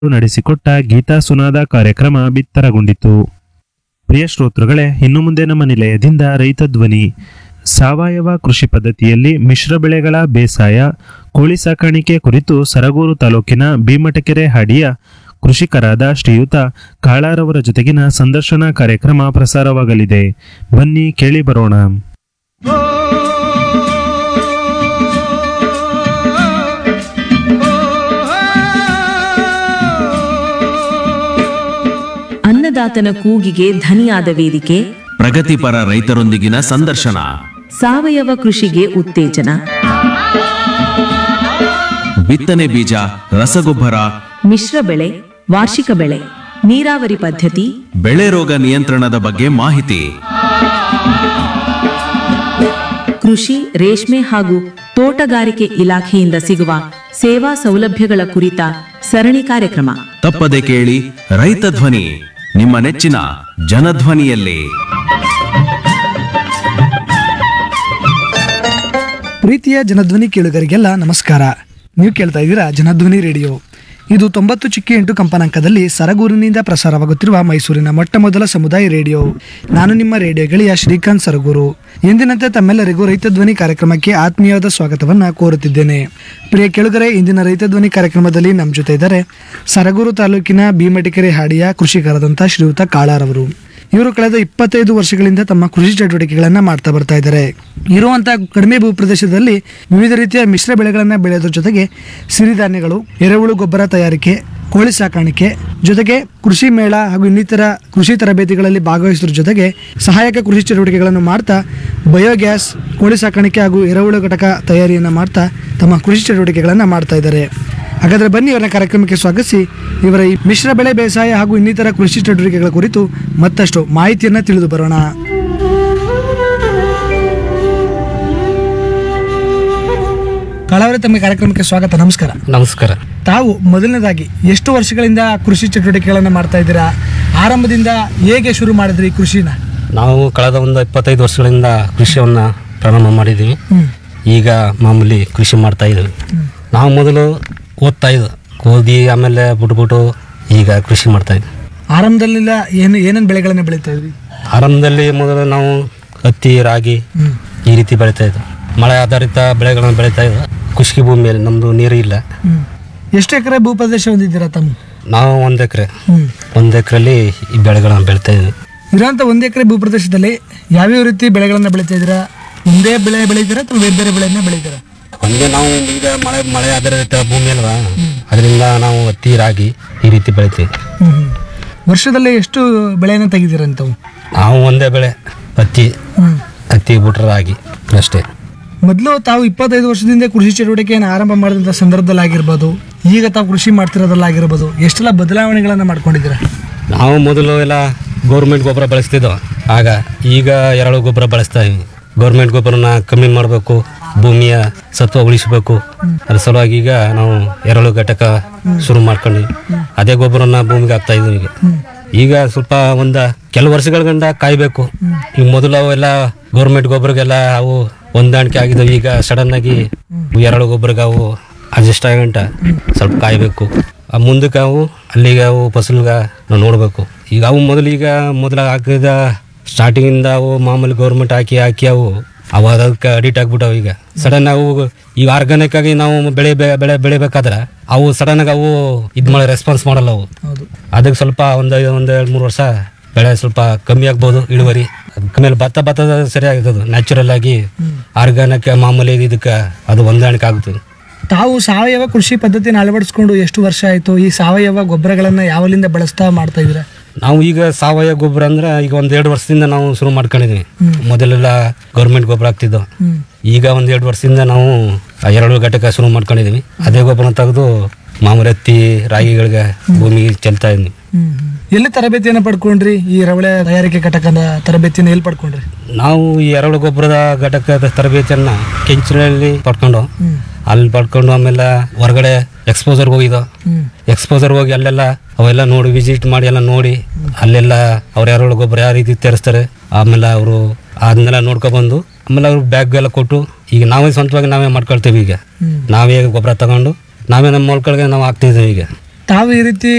ನಡೆಸಿಕೊಟ್ಟ ಗೀತಾ ಸುನಾದ ಕಾರ್ಯಕ್ರಮ ಬಿತ್ತರಗೊಂಡಿತು ಪ್ರಿಯ ಶ್ರೋತೃಗಳೇ ಇನ್ನು ಮುಂದೆ ನಮ್ಮ ನಿಲಯದಿಂದ ರೈತ ಧ್ವನಿ ಸಾವಯವ ಕೃಷಿ ಪದ್ಧತಿಯಲ್ಲಿ ಮಿಶ್ರ ಬೆಳೆಗಳ ಬೇಸಾಯ ಕೋಳಿ ಸಾಕಾಣಿಕೆ ಕುರಿತು ಸರಗೂರು ತಾಲೂಕಿನ ಭೀಮಟಕೆರೆ ಹಾಡಿಯ ಕೃಷಿಕರಾದ ಶ್ರೀಯುತ ಕಾಳಾರವರ ಜೊತೆಗಿನ ಸಂದರ್ಶನ ಕಾರ್ಯಕ್ರಮ ಪ್ರಸಾರವಾಗಲಿದೆ ಬನ್ನಿ ಕೇಳಿ ಬರೋಣ ಅನ್ನದಾತನ ಕೂಗಿಗೆ ಧನಿಯಾದ ವೇದಿಕೆ ಪ್ರಗತಿಪರ ರೈತರೊಂದಿಗಿನ ಸಂದರ್ಶನ ಸಾವಯವ ಕೃಷಿಗೆ ಉತ್ತೇಜನ ಬಿತ್ತನೆ ಬೀಜ ರಸಗೊಬ್ಬರ ಮಿಶ್ರ ಬೆಳೆ ವಾರ್ಷಿಕ ಬೆಳೆ ನೀರಾವರಿ ಪದ್ಧತಿ ಬೆಳೆ ರೋಗ ನಿಯಂತ್ರಣದ ಬಗ್ಗೆ ಮಾಹಿತಿ ಕೃಷಿ ರೇಷ್ಮೆ ಹಾಗೂ ತೋಟಗಾರಿಕೆ ಇಲಾಖೆಯಿಂದ ಸಿಗುವ ಸೇವಾ ಸೌಲಭ್ಯಗಳ ಕುರಿತ ಸರಣಿ ಕಾರ್ಯಕ್ರಮ ತಪ್ಪದೆ ಕೇಳಿ ರೈತ ಧ್ವನಿ ನಿಮ್ಮ ನೆಚ್ಚಿನ ಜನಧ್ವನಿಯಲ್ಲಿ ಪ್ರೀತಿಯ ಜನಧ್ವನಿ ಕೇಳುಗರಿಗೆಲ್ಲ ನಮಸ್ಕಾರ ನೀವು ಕೇಳ್ತಾ ಇದ್ದೀರಾ ಜನಧ್ವನಿ ರೇಡಿಯೋ ಇದು ತೊಂಬತ್ತು ಚಿಕ್ಕಿ ಎಂಟು ಕಂಪನಾಂಕದಲ್ಲಿ ಸರಗೂರಿನಿಂದ ಪ್ರಸಾರವಾಗುತ್ತಿರುವ ಮೈಸೂರಿನ ಮೊಟ್ಟ ಮೊದಲ ಸಮುದಾಯ ರೇಡಿಯೋ ನಾನು ನಿಮ್ಮ ರೇಡಿಯೋ ಗೆಳೆಯ ಶ್ರೀಕಾಂತ್ ಸರಗೂರು ಎಂದಿನಂತೆ ತಮ್ಮೆಲ್ಲರಿಗೂ ರೈತ ಧ್ವನಿ ಕಾರ್ಯಕ್ರಮಕ್ಕೆ ಆತ್ಮೀಯವಾದ ಸ್ವಾಗತವನ್ನು ಕೋರುತ್ತಿದ್ದೇನೆ ಪ್ರಿಯ ಕೇಳುಗರೆ ಇಂದಿನ ರೈತ ಧ್ವನಿ ಕಾರ್ಯಕ್ರಮದಲ್ಲಿ ನಮ್ಮ ಜೊತೆ ಇದ್ದಾರೆ ಸರಗೂರು ತಾಲೂಕಿನ ಭೀಮಟಿಕೆರೆ ಹಾಡಿಯ ಕೃಷಿಕರಾದಂಥ ಶ್ರೀಯುತ ಕಾಳಾರವರು ಇವರು ಕಳೆದ ಇಪ್ಪತ್ತೈದು ವರ್ಷಗಳಿಂದ ತಮ್ಮ ಕೃಷಿ ಚಟುವಟಿಕೆಗಳನ್ನ ಮಾಡ್ತಾ ಬರ್ತಾ ಇದ್ದಾರೆ ಇರುವಂತ ಕಡಿಮೆ ಭೂಪ್ರದೇಶದಲ್ಲಿ ವಿವಿಧ ರೀತಿಯ ಮಿಶ್ರ ಬೆಳೆಗಳನ್ನ ಬೆಳೆಯೋದ್ರ ಜೊತೆಗೆ ಸಿರಿಧಾನ್ಯಗಳು ಎರೆಹುಳು ಗೊಬ್ಬರ ತಯಾರಿಕೆ ಕೋಳಿ ಸಾಕಾಣಿಕೆ ಜೊತೆಗೆ ಕೃಷಿ ಮೇಳ ಹಾಗೂ ಇನ್ನಿತರ ಕೃಷಿ ತರಬೇತಿಗಳಲ್ಲಿ ಭಾಗವಹಿಸೋದ್ರ ಜೊತೆಗೆ ಸಹಾಯಕ ಕೃಷಿ ಚಟುವಟಿಕೆಗಳನ್ನು ಮಾಡ್ತಾ ಬಯೋಗ್ಯಾಸ್ ಕೋಳಿ ಸಾಕಾಣಿಕೆ ಹಾಗೂ ಎರೆಹುಳು ಘಟಕ ತಯಾರಿಯನ್ನು ಮಾಡ್ತಾ ತಮ್ಮ ಕೃಷಿ ಚಟುವಟಿಕೆಗಳನ್ನು ಮಾಡ್ತಾ ಇದ್ದಾರೆ ಹಾಗಾದ್ರೆ ಬನ್ನಿ ಇವರ ಕಾರ್ಯಕ್ರಮಕ್ಕೆ ಸ್ವಾಗತಿಸಿ ಇವರ ಈ ಮಿಶ್ರ ಬೆಳೆ ಬೇಸಾಯ ಹಾಗೂ ಇನ್ನಿತರ ಕೃಷಿ ಚಟುವಟಿಕೆಗಳ ಕುರಿತು ಮತ್ತಷ್ಟು ಮಾಹಿತಿಯನ್ನ ತಿಳಿದು ಬರೋಣ ಕಳವರೆ ತಮ್ಮ ಕಾರ್ಯಕ್ರಮಕ್ಕೆ ಸ್ವಾಗತ ನಮಸ್ಕಾರ ನಮಸ್ಕಾರ ತಾವು ಮೊದಲನೇದಾಗಿ ಎಷ್ಟು ವರ್ಷಗಳಿಂದ ಕೃಷಿ ಚಟುವಟಿಕೆಗಳನ್ನು ಮಾಡ್ತಾ ಇದ್ದೀರಾ ಆರಂಭದಿಂದ ಹೇಗೆ ಶುರು ಮಾಡಿದ್ರಿ ಈ ಕೃಷಿನ ನಾವು ಕಳೆದ ಒಂದು ಇಪ್ಪತ್ತೈದು ವರ್ಷಗಳಿಂದ ಕೃಷಿಯನ್ನು ಪ್ರಾರಂಭ ಮಾಡಿದ್ದೀವಿ ಈಗ ಮಾಮೂಲಿ ಕೃಷಿ ಮಾಡ್ತಾ ಇದ್ದೀವಿ ನಾವು ಮೊದಲು ಓದ್ತಾ ಇದ್ವು ಗೋಧಿ ಆಮೇಲೆ ಬಿಟ್ಬಿಟ್ಟು ಈಗ ಕೃಷಿ ಮಾಡ್ತಾ ಇದ್ವಿ ಆರಂಭದಲ್ಲೆಲ್ಲ ಏನು ಏನೇನು ಬೆಳೆಗಳನ್ನ ಬೆಳೀತಾ ಇದ್ರಿ ಆರಂಭದಲ್ಲಿ ಮೊದಲು ನಾವು ಹತ್ತಿ ರಾಗಿ ಈ ರೀತಿ ಬೆಳೀತಾ ಇದ್ವು ಮಳೆ ಆಧಾರಿತ ಬೆಳೆಗಳನ್ನು ಬೆಳೀತಾ ಇದ್ವು ಖುಷ್ಕಿ ಭೂಮಿಯಲ್ಲಿ ನಮ್ಮದು ನೀರು ಇಲ್ಲ ಎಷ್ಟು ಎಕರೆ ಭೂಪ್ರದೇಶ ಹೊಂದಿದ್ದೀರಾ ತಮ್ಮ ನಾವು ಒಂದು ಎಕರೆ ಹ್ಮ್ ಒಂದು ಎಕರೆಲಿ ಈ ಬೆಳೆಗಳನ್ನು ಬೆಳೀತಾ ಇದ್ವಿ ಇರೋಂಥ ಒಂದು ಎಕರೆ ಭೂಪ್ರದೇಶದಲ್ಲಿ ಯಾವ್ಯಾವ ರೀತಿ ಬೆಳೆಗಳನ್ನ ಬೆಳೀತಾ ಇದ್ದೀರಾ ಒಂದೇ ಬೆಳೆ ಬೆಳೀತೀರಾ ಅಥವಾ ಬೇರೆ ಬೇರೆ ಬೆಳೆಯನ್ನ ಬೆಳೀತೀರಾ ಒಂದೇ ನಾವು ಈಗ ಮಳೆ ಮಳೆ ಆಧಾರಿತ ಭೂಮಿ ಅಲ್ವಾ ಅದರಿಂದ ನಾವು ಹತ್ತಿ ರಾಗಿ ಈ ರೀತಿ ಬೆಳಿತೀವಿ ಹ್ಮ್ ಹ್ಮ್. ವರ್ಷದಲ್ಲಿ ಎಷ್ಟು ಬೆಳೆಯನ್ನ ತೆಗಿತೀರಾ ಅಂತವು ನಾವು ಒಂದೇ ಬೆಳೆ ಹತ್ತಿ ಹ್ಮ್ ಹತ್ತಿ ಬಿಟ್ರೆ ರಾಗಿ ಅಷ್ಟೇ ಮೊದಲು ತಾವು ಇಪ್ಪತ್ತೈದು ವರ್ಷದಿಂದ ಕೃಷಿ ಚಟುವಟಿಕೆಯನ್ನು ಆರಂಭ ಮಾಡಿದಂಥ ಸಂದರ್ಭದಲ್ಲಿ ಆಗಿರ್ಬೋದು ಈಗ ತಾವು ಕೃಷಿ ಮಾಡ್ತಿರೋದ್ರಲ್ಲಾಗಿರ್ಬೋದು ಎಷ್ಟೆಲ್ಲ ಬದಲಾವಣೆಗಳನ್ನ ಮಾಡ್ಕೊಂಡಿದ್ದೀರಾ ನಾವು ಮೊದಲು ಎಲ್ಲ ಗೌರ್ಮೆಂಟ್ ಗೊಬ್ಬರ ಬಳಸ್ತಿದ್ದೋ ಆಗ ಈಗ ಎರಡು ಗೊಬ್ಬರ ಬಳಸ್ತಾ ಇದ್ವಿ ಗೌರ್ಮೆಂಟ್ ಗೊಬ್ಬರನ ಕಮ್ಮಿ ಮಾಡಬೇಕು ಭೂಮಿಯ ಸತ್ವ ಉಳಿಸಬೇಕು ಅದ್ರ ಸಲುವಾಗಿ ಈಗ ನಾವು ಎರಳು ಘಟಕ ಶುರು ಮಾಡ್ಕೊಂಡ್ವಿ ಅದೇ ಗೊಬ್ಬರನ ಭೂಮಿಗೆ ಹಾಕ್ತಾ ಇದ್ವಿ ಈಗ ಈಗ ಸ್ವಲ್ಪ ಒಂದು ಕೆಲವು ವರ್ಷಗಳ ಗಂಡ ಕಾಯ್ಬೇಕು ಈಗ ಮೊದಲು ಅವೆಲ್ಲ ಗೌರ್ಮೆಂಟ್ ಗೊಬ್ಬರಗೆಲ್ಲ ಅವು ಹೊಂದಾಣಿಕೆ ಆಗಿದ್ದಾವೆ ಈಗ ಸಡನ್ ಆಗಿ ಎರಡು ಗೊಬ್ಬರಕ್ಕೆ ಅವು ಅಡ್ಜಸ್ಟ್ ಆಗಂಟ ಸ್ವಲ್ಪ ಕಾಯ್ಬೇಕು ಆ ಮುಂದಕ್ಕೆ ಅವು ಅಲ್ಲಿಗೆ ಅವು ಫಸಲ್ಗೆ ನಾವು ನೋಡಬೇಕು ಈಗ ಅವು ಮೊದಲು ಈಗ ಮೊದಲು ಹಾಕಿದ ಸ್ಟಾರ್ಟಿಂಗಿಂದ ಅವು ಮಾಮೂಲಿ ಗೌರ್ಮೆಂಟ್ ಹಾಕಿ ಹಾಕಿ ಅವು ಅವು ಅದಕ್ಕೆ ಅಡಿಟ್ ಆಗ್ಬಿಟ್ಟವು ಈಗ ಸಡನ್ ಅವು ಈಗ ಆರ್ಗಾನಿಕ್ ಆಗಿ ನಾವು ಬೆಳೆ ಬೆ- ಬೆಳೆ ಬೆಳಿಬೇಕಾದ್ರೆ ಅವು ಸಡನ್ ಆಗಿ ಅವು ಇದು ಮಾಡಿ ರೆಸ್ಪಾನ್ಸ್ ಮಾಡಲ್ಲ ಅವು ಹೌದು ಅದಕ್ಕೆ ಸ್ವಲ್ಪ ಒಂದು ಒಂದು ಎರಡು ಮೂರು ವರ್ಷ ಬೆಳೆ ಸ್ವಲ್ಪ ಕಮ್ಮಿ ಆಗ್ಬೋದು ಇಳುವರಿ ಆಮೇಲೆ ಭತ್ತ ಭತ್ತದ ಸರಿ ಆಗ್ತದೆ ನ್ಯಾಚುರಲ್ ಆಗಿ ಆರ್ಗಾನಿಕ್ ಮಾಮೂಲಿ ಇದಕ್ಕೆ ಅದು ಹೊಂದಾಣಿಕೆ ಆಗುತ್ತೆ ತಾವು ಸಾವಯವ ಕೃಷಿ ಪದ್ಧತಿನ ಅಳವಡಿಸ್ಕೊಂಡು ಎಷ್ಟು ವರ್ಷ ಆಯಿತು ಈ ಸಾವಯವ ಗೊಬ್ಬರಗಳನ್ನು ಯಾವಲಿಂದ ಬಳಸ್ತಾ ಮಾಡ್ತಾ ಇದ್ದೀರಾ ನಾವು ಈಗ ಸಾವಯವ ಗೊಬ್ಬರ ಅಂದ್ರೆ ಈಗ ಒಂದ್ ಎರಡು ವರ್ಷದಿಂದ ನಾವು ಶುರು ಮಾಡ್ಕೊಂಡಿದ್ವಿ ಮೊದಲೆಲ್ಲ ಗೌರ್ಮೆಂಟ್ ಗೊಬ್ಬರ ಹಾಕ್ತಿದ್ದೋ ಈಗ ಒಂದ್ ಎರಡು ವರ್ಷದಿಂದ ನಾವು ಆ ಎರಡು ಘಟಕ ಶುರು ಮಾಡ್ಕೊಂಡಿದ್ವಿ ಅದೇ ಗೊಬ್ಬರ ತೆಗೆದು ಮಾಮೂಲಿ ಹತ್ತಿ ರಾಗಿಗಳಿಗೆ ಭೂಮಿಗೆ ಚೆಲ್ತಾ ಇದ್ವಿ ಎಲ್ಲಿ ತರಬೇತಿಯನ್ನು ಪಡ್ಕೊಂಡ್ರಿ ಈ ರವಳೆ ತಯಾರಿಕೆ ಘಟಕದ ತರಬೇತಿಯನ್ನು ಎಲ್ಲಿ ಪಡ್ಕೊಂಡ್ರಿ ನಾವು ಈ ಎರಡು ಗೊಬ್ಬರದ ಘಟಕದ ತರಬೇತಿಯನ್ನ ಕೆಂಚಿನಲ್ಲಿ ಪಡ್ಕೊಂಡು ಅಲ್ಲಿ ಪಡ್ಕೊಂಡು ಆಮೇಲೆ ಹೊರಗಡೆ ಎಕ್ಸ್ಪೋಸರ್ಗೆ ಹೋಗಿದ್ದೋ ಎಕ್ಸ್ಪೋಸರ್ ಹೋಗಿ ಅಲ್ಲೆಲ್ಲ ಅವೆಲ್ಲ ನೋಡಿ ವಿಸಿಟ್ ಮಾಡಿ ಎಲ್ಲ ನೋಡಿ ಅಲ್ಲೆಲ್ಲ ಅವ್ರ ಎರಡು ಗೊಬ್ಬರ ಯಾವ ರೀತಿ ತರಿಸ್ತಾರೆ ಆಮೇಲೆ ಅವರು ಅದನ್ನೆಲ್ಲ ನೋಡ್ಕೊಬಂದು ಆಮೇಲೆ ಅವ್ರು ಬ್ಯಾಗ್ ಎಲ್ಲ ಕೊಟ್ಟು ಈಗ ನಾವೇ ಸ್ವಂತವಾಗಿ ನಾವೇ ಮಾಡ್ಕೊಳ್ತೀವಿ ಈಗ ನಾವೇ ಗೊಬ್ಬರ ತಗೊಂಡು ನಾವೇ ನಮ್ಮ ಮೊಳ್ಕಳಿಗೆ ನಾವು ಹಾಕ್ತಿದ್ದೀವಿ ಈಗ ತಾವು ಈ ರೀತಿ